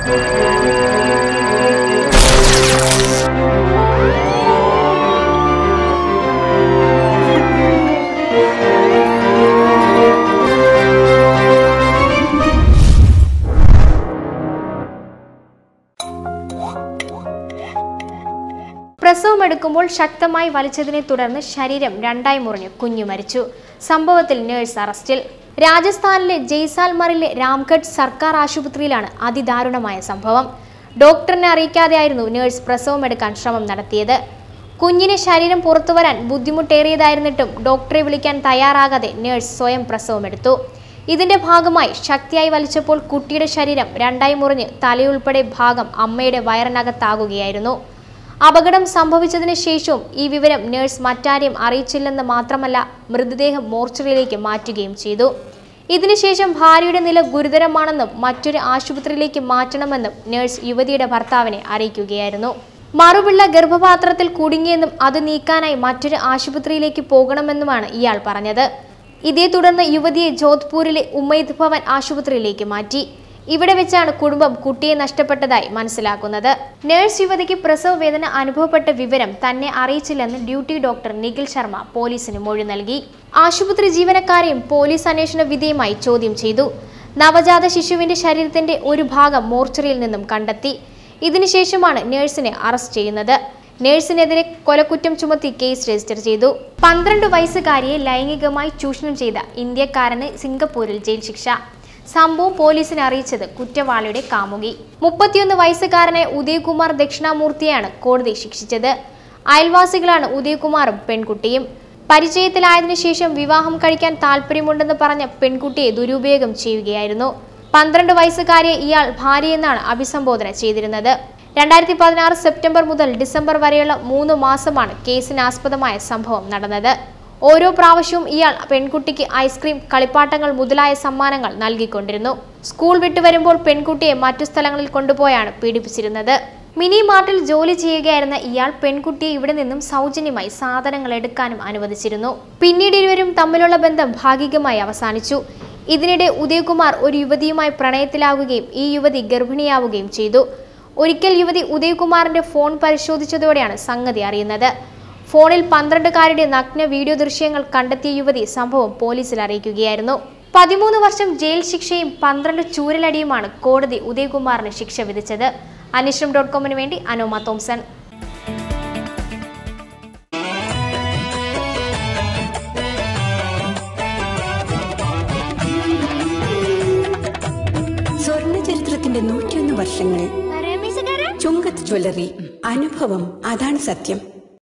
പ്രസവമെടുക്കുമ്പോൾ ശക്തമായി വലിച്ചതിനെ തുടർന്ന് ശരീരം രണ്ടായി മുറിഞ്ഞ് കുഞ്ഞു മരിച്ചു സംഭവത്തിൽ നേഴ്സ് അറസ്റ്റിൽ രാജസ്ഥാനിലെ ജയ്സാൽമറിലെ രാംഗഡ് സർക്കാർ ആശുപത്രിയിലാണ് അതിദാരുണമായ സംഭവം ഡോക്ടറിനെ അറിയിക്കാതെയായിരുന്നു നേഴ്സ് പ്രസവമെടുക്കാൻ ശ്രമം നടത്തിയത് കുഞ്ഞിന് ശരീരം പുറത്തു വരാൻ ബുദ്ധിമുട്ടേറിയതായിരുന്നിട്ടും ഡോക്ടറെ വിളിക്കാൻ തയ്യാറാകാതെ നേഴ്സ് സ്വയം പ്രസവമെടുത്തു ഇതിന്റെ ഭാഗമായി ശക്തിയായി വലിച്ചപ്പോൾ കുട്ടിയുടെ ശരീരം രണ്ടായി മുറിഞ്ഞ് തലയുൾപ്പെടെ ഭാഗം അമ്മയുടെ വയറിനകത്താകുകയായിരുന്നു അപകടം സംഭവിച്ചതിന് ശേഷവും ഈ വിവരം നഴ്സ് മറ്റാരെയും അറിയിച്ചില്ലെന്ന് മാത്രമല്ല മൃതദേഹം മോർച്ചറിയിലേക്ക് മാറ്റുകയും ചെയ്തു ഇതിനുശേഷം ഭാര്യയുടെ നില ഗുരുതരമാണെന്നും മറ്റൊരു ആശുപത്രിയിലേക്ക് മാറ്റണമെന്നും നഴ്സ് യുവതിയുടെ ഭർത്താവിനെ അറിയിക്കുകയായിരുന്നു മറുപിള്ള ഗർഭപാത്രത്തിൽ കുടുങ്ങിയെന്നും അത് നീക്കാനായി മറ്റൊരു ആശുപത്രിയിലേക്ക് പോകണമെന്നുമാണ് ഇയാൾ പറഞ്ഞത് ഇതേ തുടർന്ന് യുവതിയെ ജോധ്പൂരിലെ ഉമ്മൈദ് ഭവൻ ആശുപത്രിയിലേക്ക് മാറ്റി ഇവിടെ വെച്ചാണ് കുടുംബം കുട്ടിയെ നഷ്ടപ്പെട്ടതായി മനസ്സിലാക്കുന്നത് നഴ്സ് യുവതിക്ക് പ്രസവ വേദന അനുഭവപ്പെട്ട വിവരം തന്നെ അറിയിച്ചില്ലെന്ന് ഡ്യൂട്ടി ഡോക്ടർ നിഖിൽ ശർമ്മ പോലീസിന് മൊഴി നൽകി ആശുപത്രി ജീവനക്കാരെയും പോലീസ് അന്വേഷണ വിധേയമായി ചോദ്യം ചെയ്തു നവജാത ശിശുവിന്റെ ശരീരത്തിന്റെ ഒരു ഭാഗം മോർച്ചറിയിൽ നിന്നും കണ്ടെത്തി ഇതിനുശേഷമാണ് നഴ്സിനെ അറസ്റ്റ് ചെയ്യുന്നത് നഴ്സിനെതിരെ കൊലക്കുറ്റം ചുമത്തി കേസ് രജിസ്റ്റർ ചെയ്തു പന്ത്രണ്ട് വയസ്സുകാരിയെ ലൈംഗികമായി ചൂഷണം ചെയ്ത ഇന്ത്യക്കാരന് സിംഗപ്പൂരിൽ ജയിൽ ശിക്ഷ സംഭവം പോലീസിനെ അറിയിച്ചത് കുറ്റവാളിയുടെ കാമുകി മുപ്പത്തിയൊന്ന് വയസ്സുകാരനെ ഉദയകുമാർ ദക്ഷിണാമൂർത്തിയാണ് കോടതി ശിക്ഷിച്ചത് അയൽവാസികളാണ് ഉദയകുമാറും പെൺകുട്ടിയും പരിചയത്തിലായതിനു ശേഷം വിവാഹം കഴിക്കാൻ താല്പര്യമുണ്ടെന്ന് പറഞ്ഞ പെൺകുട്ടിയെ ദുരുപയോഗം ചെയ്യുകയായിരുന്നു പന്ത്രണ്ട് വയസ്സുകാരിയെ ഇയാൾ ഭാര്യയെന്നാണ് അഭിസംബോധന ചെയ്തിരുന്നത് രണ്ടായിരത്തി പതിനാറ് സെപ്റ്റംബർ മുതൽ ഡിസംബർ വരെയുള്ള മൂന്ന് മാസമാണ് കേസിനാസ്പദമായ സംഭവം നടന്നത് ഓരോ പ്രാവശ്യവും ഇയാൾ പെൺകുട്ടിക്ക് ഐസ്ക്രീം കളിപ്പാട്ടങ്ങൾ മുതലായ സമ്മാനങ്ങൾ നൽകിക്കൊണ്ടിരുന്നു സ്കൂൾ വിട്ടു വരുമ്പോൾ പെൺകുട്ടിയെ മറ്റു സ്ഥലങ്ങളിൽ കൊണ്ടുപോയാണ് പീഡിപ്പിച്ചിരുന്നത് മിനി മാർട്ടിൽ ജോലി ചെയ്യുകയായിരുന്ന ഇയാൾ പെൺകുട്ടിയെ ഇവിടെ നിന്നും സൗജന്യമായി സാധനങ്ങൾ എടുക്കാനും അനുവദിച്ചിരുന്നു പിന്നീട് ഇരുവരും തമ്മിലുള്ള ബന്ധം ഭാഗികമായി അവസാനിച്ചു ഇതിനിടെ ഉദയകുമാർ ഒരു യുവതിയുമായി പ്രണയത്തിലാവുകയും ഈ യുവതി ഗർഭിണിയാവുകയും ചെയ്തു ഒരിക്കൽ യുവതി ഉദയകുമാറിന്റെ ഫോൺ പരിശോധിച്ചതോടെയാണ് സംഗതി അറിയുന്നത് ഫോണിൽ പന്ത്രണ്ടുകാരുടെ നഗ്ന വീഡിയോ ദൃശ്യങ്ങൾ കണ്ടെത്തിയ യുവതി സംഭവം പോലീസിൽ അറിയിക്കുകയായിരുന്നു പതിമൂന്ന് വർഷം ജയിൽ ശിക്ഷയും പന്ത്രണ്ട് ചൂരലടിയുമാണ് കോടതി ഉദയകുമാറിന് ശിക്ഷ വിധിച്ചത് അന്വേഷണം ഡോട്ട് കോമിന് വേണ്ടി അനോമ തോംസൺ സ്വർണ്ണ ചരിത്രത്തിന്റെ നൂറ്റിയൊന്ന് വർഷങ്ങൾ ചുങ്കത്ത് ജ്വല്ലറി അനുഭവം അതാണ് സത്യം